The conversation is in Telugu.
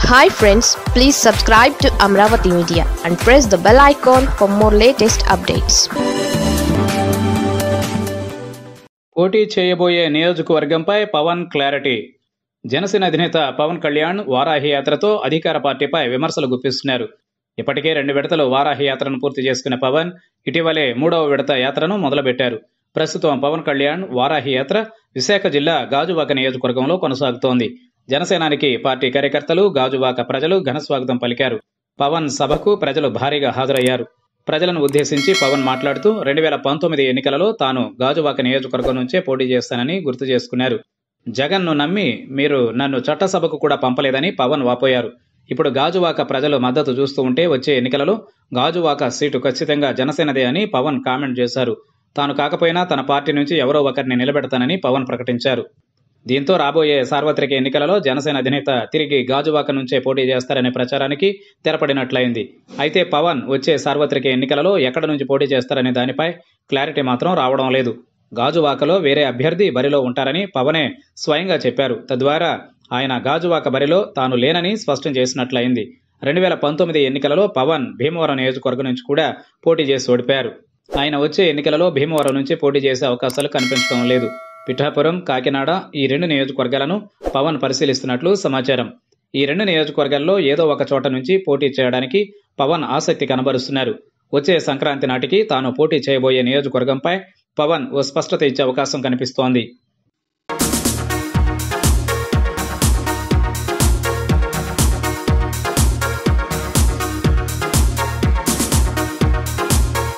hi friends please subscribe to Amaravati media and press the bell icon for more latest updates పోటీ చేయబోయే నియోజకవర్గంపై పవన్ క్లారిటీ జనసేన అధినేత పవన్ కళ్యాణ్ వారాహి యాత్రతో అధికార పార్టీపై విమర్శలు గుప్పిస్తున్నారు ఇప్పటికే రెండు విడతలు వారాహి యాత్రను పూర్తి చేసుకున్న పవన్ ఇటీవలే మూడవ విడత యాత్రను మొదలుపెట్టారు ప్రస్తుతం పవన్ కళ్యాణ్ వారాహి యాత్ర విశాఖ జిల్లా గాజువాక నియోజకవర్గంలో కొనసాగుతోంది జనసేనానికి పార్టీ కార్యకర్తలు గాజువాక ప్రజలు ఘనస్వాగతం పలికారు పవన్ సభకు ప్రజలు భారీగా హాజరయ్యారు ప్రజలను ఉద్దేశించి పవన్ మాట్లాడుతూ రెండు వేల పంతొమ్మిది ఎన్నికలలో తాను గాజువాక నియోజకవర్గం నుంచే పోటీ చేస్తానని గుర్తు చేసుకున్నారు జగన్ను నమ్మి మీరు నన్ను చట్టసభకు కూడా పంపలేదని పవన్ వాపోయారు ఇప్పుడు గాజువాక ప్రజలు మద్దతు చూస్తూ ఉంటే వచ్చే ఎన్నికలలో గాజువాక సీటు ఖచ్చితంగా జనసేనదే అని పవన్ కామెంట్ చేశారు తాను కాకపోయినా తన పార్టీ నుంచి ఎవరో ఒకరిని నిలబెడతానని పవన్ ప్రకటించారు దీంతో రాబోయే సార్వత్రిక ఎన్నికలలో జనసేన అధినేత తిరిగి గాజువాక నుంచే పోటీ చేస్తారనే ప్రచారానికి తెరపడినట్లయింది అయితే పవన్ వచ్చే సార్వత్రిక ఎన్నికలలో ఎక్కడ నుంచి పోటీ చేస్తారనే దానిపై క్లారిటీ మాత్రం రావడం లేదు గాజువాకలో వేరే అభ్యర్థి బరిలో ఉంటారని పవనే స్వయంగా చెప్పారు తద్వారా ఆయన గాజువాక బరిలో తాను లేనని స్పష్టం చేసినట్లయింది రెండు వేల పంతొమ్మిది ఎన్నికలలో పవన్ భీమవరం నియోజకవర్గం నుంచి కూడా పోటీ చేసి ఓడిపారు ఆయన వచ్చే ఎన్నికలలో భీమవరం నుంచి పోటీ చేసే అవకాశాలు కనిపించడం లేదు పిఠాపురం కాకినాడ ఈ రెండు నియోజకవర్గాలను పవన్ పరిశీలిస్తున్నట్లు సమాచారం ఈ రెండు నియోజకవర్గాల్లో ఏదో ఒక చోట నుంచి పోటీ చేయడానికి పవన్ ఆసక్తి కనబరుస్తున్నారు వచ్చే సంక్రాంతి నాటికి తాను పోటీ చేయబోయే నియోజకవర్గంపై పవన్ ఓ స్పష్టత ఇచ్చే అవకాశం కనిపిస్తోంది